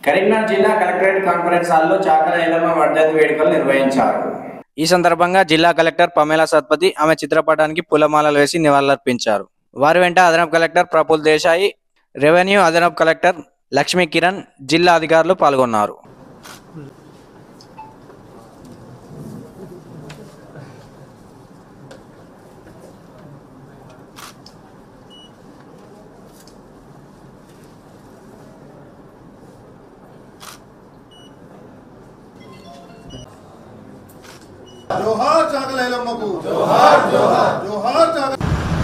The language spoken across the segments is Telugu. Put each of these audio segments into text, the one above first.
కరీంనగర్ జిల్లా కలెక్టరేట్ కాన్ఫరెన్స్ హాల్లో చాకల ఎల్లమ్మ వర్ధంతి వేడుకలు నిర్వహించారు ఈ సందర్భంగా జిల్లా కలెక్టర్ పమేలా సత్పతి ఆమె చిత్రపటానికి పూలమాలలు వేసి నివాళులర్పించారు వారి వెంట అదనపు కలెక్టర్ ప్రఫుల్ దేశాయి రెవెన్యూ అదనపు కలెక్టర్ లక్ష్మీ కిరణ్ జిల్లా అధికారులు పాల్గొన్నారు జోహార్ చాకలైలమ్మకు జోహార్ జోహార్ జోహార్ చాకల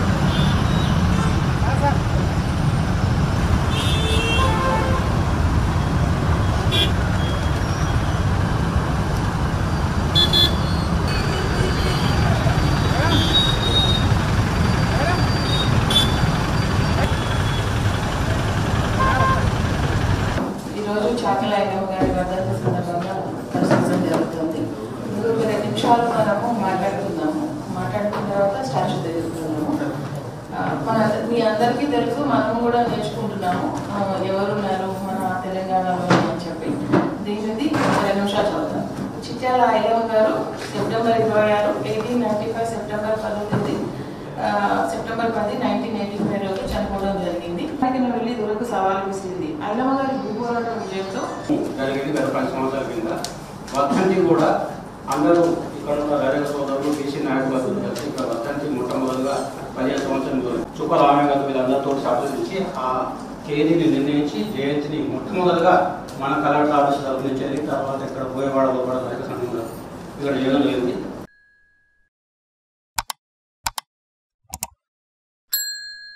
ఈరోజు చాకల ఐలమ్మ గారి వర్ధంతి సందర్భంగా ప్రశ్నించడం జరుగుతుంది ఇంకొక రెండు నిమిషాలు మనము మాట్లాడుకుందాము మాట్లాడుకున్న తర్వాత స్టాచ్యూ తెలుసుకుందాము ఆ, మన మీ అందరికీ తెలుసు మనము కూడా నేర్చుకుంటున్నాము ఆ, ఎవరున్నారు మన తెలంగాణలో అని చెప్పి దీనిది ఒక రెండు నిమిషాలు చదువుతాం చిట్యాల ఐలమ్మ గారు సెప్టెంబర్ ఇరవై ఆరు ఎయిటీన్ నైన్టీ ఫైవ్ సెప్టెంబర్ పదో తేదీ ఆ, సెప్టెంబర్ పది నైన్టీన్ ఎయిటీ ఫైవ్ రోజు చనిపోవడం జరిగింది ఆయన వెళ్ళి దొరకు సవాల్ విసిరింది ఐలమ్మ గారి భూపోరాట విజయంతో జరిగింది గత పది సంవత్సరాల కింద వర్ధంతి కూడా అందరూ ఇక్కడ ఉన్న రైతు సోదరులు బీసీ నాయకులు కలిసి ఇక్కడ వర్ధంతి మొట్టమొదటిగా పదిహేను సంవత్సరం చుక్క రామయ్య గారు వీళ్ళందరితో సంప్రదించి ఆ తేదీని నిర్ణయించి జయంతిని మొట్టమొదటిగా మన కలెక్టర్ ఆఫీస్ తరఫు నుంచి వెళ్ళి తర్వాత ఇక్కడ బోయవాడ బోయవాడ రైతు సంఘంలో ఇక్కడ చేయడం జరిగింది